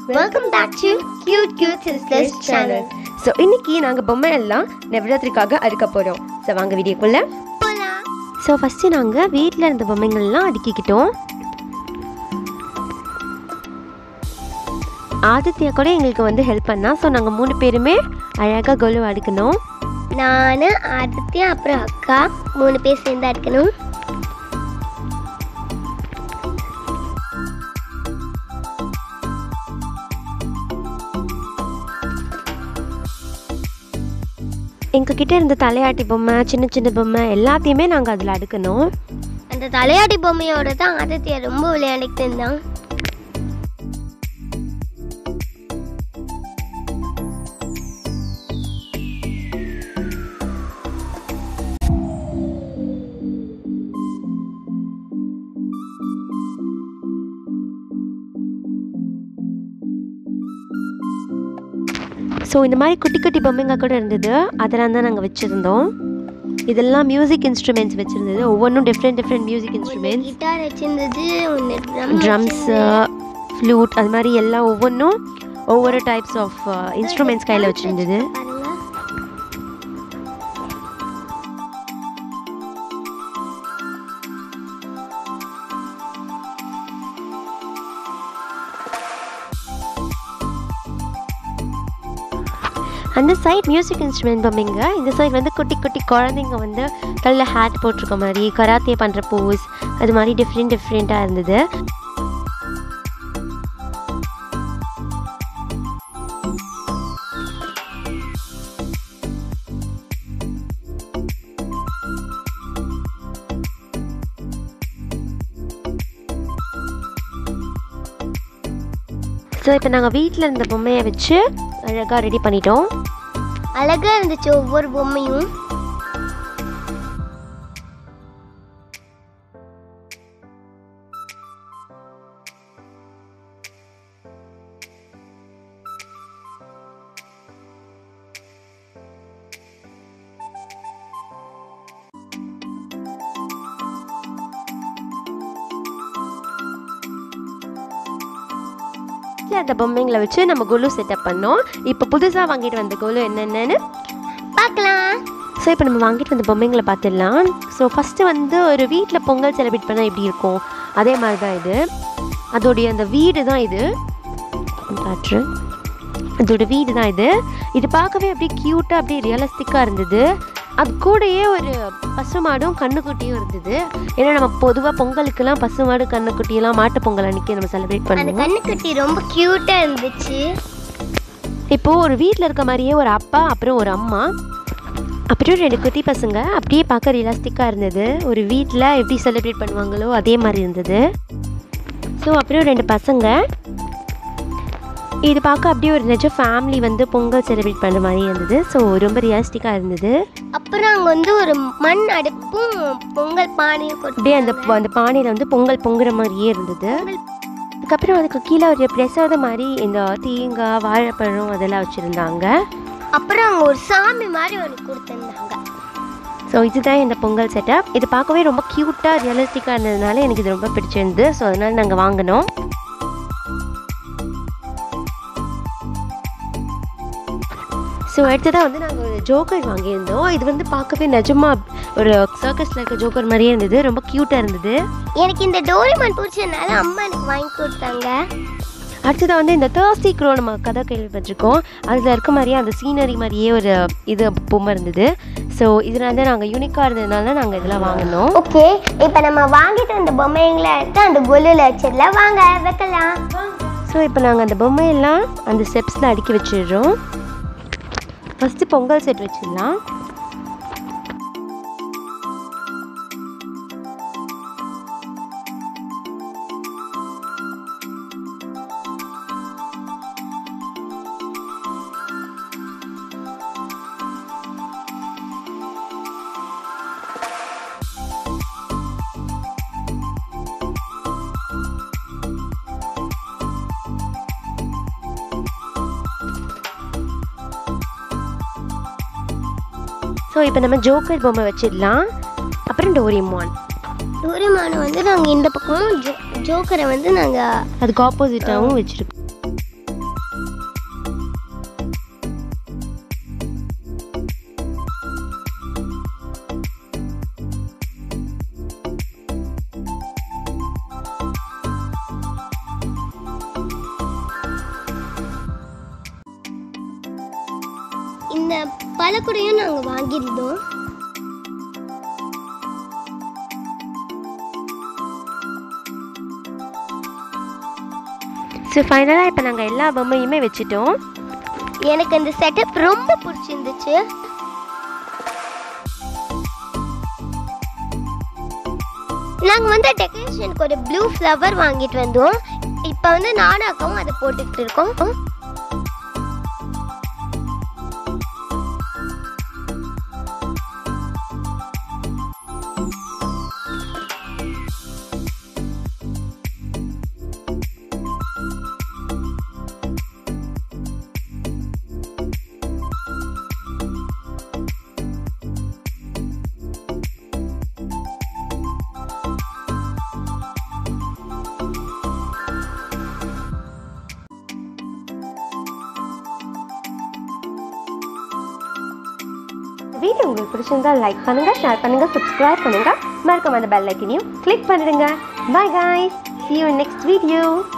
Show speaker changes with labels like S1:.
S1: Welcome back to Cute Cute Sisters channel.
S2: So இன்னைக்கு நாங்கள் பொம்மை எல்லாம் நவராத்திரிக்காக அறுக்க போகிறோம் ஸோ வாங்க வீடியோக்குள்ள
S1: போலாம்
S2: ஸோ ஃபஸ்ட்டு நாங்கள் வீட்டில் இருந்த பொம்மைங்கள்லாம் அடுக்கிக்கிட்டோம் ஆதித்யா கூட எங்களுக்கு வந்து ஹெல்ப் பண்ணா ஸோ நாங்கள் மூணு பேருமே அழகாக கொலு அடுக்கணும்
S1: நான் ஆதித்யா அப்புறம் அக்கா மூணு பேர் சேர்ந்து இருக்கணும்
S2: எங்ககிட்ட இருந்த தலையாட்டி பொம்மை சின்ன சின்ன பொம்மை எல்லாத்தையுமே நாங்கள் அதில் அடுக்கணும்
S1: அந்த தலையாட்டி பொம்மையோட தான் ஆதித்யா ரொம்ப விளையாடிட்டு இருந்தான்
S2: ஸோ இந்த மாதிரி குட்டி குட்டி பொம்மைங்க கூட இருந்தது அதெல்லாம் தான் நாங்கள் வச்சுருந்தோம் இதெல்லாம் மியூசிக் இன்ஸ்ட்ருமெண்ட்ஸ் வச்சுருந்தது ஒவ்வொன்றும் different different music instruments
S1: guitar வச்சிருந்தது ஒன்று
S2: ட்ரம்ஸு ஃப்ளூட் அது மாதிரி எல்லாம் ஒவ்வொன்றும் ஒவ்வொரு டைப்ஸ் ஆஃப் இன்ஸ்ட்ருமெண்ட்ஸ் கையில் வச்சுருந்தது
S1: பாருங்க
S2: அந்த சைட் மியூசிக் இன்ஸ்ட்ருமெண்ட் பொம்மைங்க இந்த சைட் வந்து குட்டி குட்டி குழந்தைங்க வந்து தலையில் ஹேட் போட்டிருக்க மாதிரி கராத்தே பண்ணுற போஸ் அது மாதிரி டிஃப்ரெண்ட் டிஃப்ரெண்ட்டாக இருந்தது ஸோ இப்போ நாங்கள் வீட்டில் இருந்த பொம்மையை வச்சு அழகாக ரெடி பண்ணிட்டோம்
S1: அழகா இருந்துச்சு ஒவ்வொரு பொம்மையும்
S2: வீட்டில் அந்த பொம்மைங்களை வச்சு நம்ம குலு செட்டப் பண்ணோம் இப்போ புதுசாக வாங்கிட்டு வந்த குலு என்னென்னு
S1: பார்க்கலாம்
S2: ஸோ இப்போ நம்ம வாங்கிட்டு வந்த பொம்மைங்களை பார்த்துடலாம் ஸோ ஃபஸ்ட்டு வந்து ஒரு வீட்டில் பொங்கல் செலிப்ரேட் பண்ணால் எப்படி இருக்கும் அதே மாதிரி தான் இது அதோடைய அந்த வீடு தான் இது காட்டுறேன் அதோட வீடு தான் இது இது பார்க்கவே அப்படியே க்யூட்டாக அப்படியே ரியலிஸ்டிக்காக இருந்தது அது கூடயே ஒரு பசுமாடும் கண்ணுக்குட்டியும் இருந்தது ஏன்னா நம்ம பொதுவாக பொங்கலுக்கெல்லாம் பசுமாடு கண்ணுக்குட்டியெல்லாம் மாட்டு பொங்கல் அன்னைக்கு நம்ம செலிப்ரேட்
S1: அந்த
S2: பண்ணுவோம்
S1: கண்ணுக்குட்டி ரொம்ப கியூட்டா இருந்துச்சு
S2: இப்போது ஒரு வீட்டில் இருக்க மாதிரியே ஒரு அப்பா அப்புறம் ஒரு அம்மா அப்புறம் ரெண்டு குட்டி பசங்க அப்படியே பார்க்க ரியலிஸ்டிக்காக இருந்தது ஒரு வீட்டில் எப்படி செலிப்ரேட் பண்ணுவாங்களோ அதே மாதிரி இருந்தது ஸோ அப்புறம் ரெண்டு பசங்க இது பார்க்க அப்படியே ஒரு நிஜ ஃபேமிலி வந்து பொங்கல் செலிப்ரேட் பண்ணுற மாதிரி இருந்தது ஸோ ரொம்ப ரியலிஸ்டிக்காக இருந்தது
S1: அப்புறம் அங்க வந்து ஒரு மண் அடுப்பும் பொங்கல் பானையும்
S2: அப்படியே அந்த அந்த பானையில் வந்து பொங்கல் பொங்குற மாதிரியே இருந்தது அதுக்கப்புறம் அதுக்கு கீழே ஒரு பிரசாதம் மாதிரி இந்த தேங்காய் வாழைப்பழம் அதெல்லாம் வச்சுருந்தாங்க
S1: அப்புறம் அங்க ஒரு சாமி மாதிரி ஒன்று கொடுத்துருந்தாங்க
S2: ஸோ இதுதான் இந்த பொங்கல் செட்டப் இது பார்க்கவே ரொம்ப க்யூட்டாக ரியலிஸ்டிக்காக இருந்ததுனால எனக்கு இது ரொம்ப பிடிச்சிருந்தது ஸோ அதனால் நாங்கள் வாங்கினோம் ஸோ அடுத்ததாக வந்து நாங்கள் ஒரு ஜோக்கர் வாங்கியிருந்தோம் இது வந்து பார்க்கவே நிஜமா ஒரு சர்க்கஸில் இருக்க ஜோக்கர் மாதிரியே இருந்தது ரொம்ப க்யூட்டாக இருந்தது
S1: எனக்கு இந்த டோரிமான் பிடிச்சதுனால அம்மா எனக்கு வாங்கி கொடுத்தாங்க
S2: அடுத்ததாக வந்து இந்த தேர்ஸ்டி க்ரோ நம்ம கதை கேள்விப்பட்டிருக்கோம் அதில் இருக்க மாதிரியே அந்த சீனரி மாதிரியே ஒரு இது பொம்மை இருந்தது ஸோ இதில் வந்து நாங்கள் யூனிக்காக இருந்ததுனால நாங்கள் இதெல்லாம் வாங்கினோம்
S1: ஓகே இப்போ நம்ம வாங்கிட்டு வந்த பொம்மைங்களை எடுத்து அந்த கொல்லில் வச்சிடலாம் வாங்க வைக்கலாம்
S2: ஸோ இப்போ நாங்கள் அந்த பொம்மையெல்லாம் அந்த ஸ்டெப்ஸில் அடுக்கி வச்சிடுறோம் ஃபஸ்ட்டு பொங்கல் செட் வச்சிடலாம் ஸோ இப்போ நம்ம ஜோக்கர் பொம்மை வச்சிடலாம் அப்புறம் டோரிமான்
S1: டோரிமான் வந்து நாங்கள் இந்த பக்கமும் ஜோ ஜோக்கரை வந்து நாங்கள்
S2: அதுக்கு ஆப்போசிட்டாகவும் வச்சுருக்கோம்
S1: மேலே கூடயும் நாங்கள் வாங்கியிருந்தோம்
S2: ஸோ ஃபைனலாக இப்போ நாங்கள் எல்லா பொம்மையுமே வச்சுட்டோம்
S1: எனக்கு இந்த செட்டப் ரொம்ப பிடிச்சிருந்துச்சு நாங்கள் வந்து டெக்கரேஷனுக்கு ஒரு ப்ளூ ஃப்ளவர் வாங்கிட்டு வந்தோம் இப்போ வந்து நானும் அக்காவும் அதை போட்டுக்கிட்டு இருக்கோம்
S2: வீடியோ உங்களுக்கு பிடிச்சிருந்தா லைக் பண்ணுங்க ஷேர் பண்ணுங்க சப்ஸ்கிரைப் பண்ணுங்க மறக்காம அந்த பெல் ஐக்கனையும் கிளிக் பண்ணிடுங்க bye guys see you in next video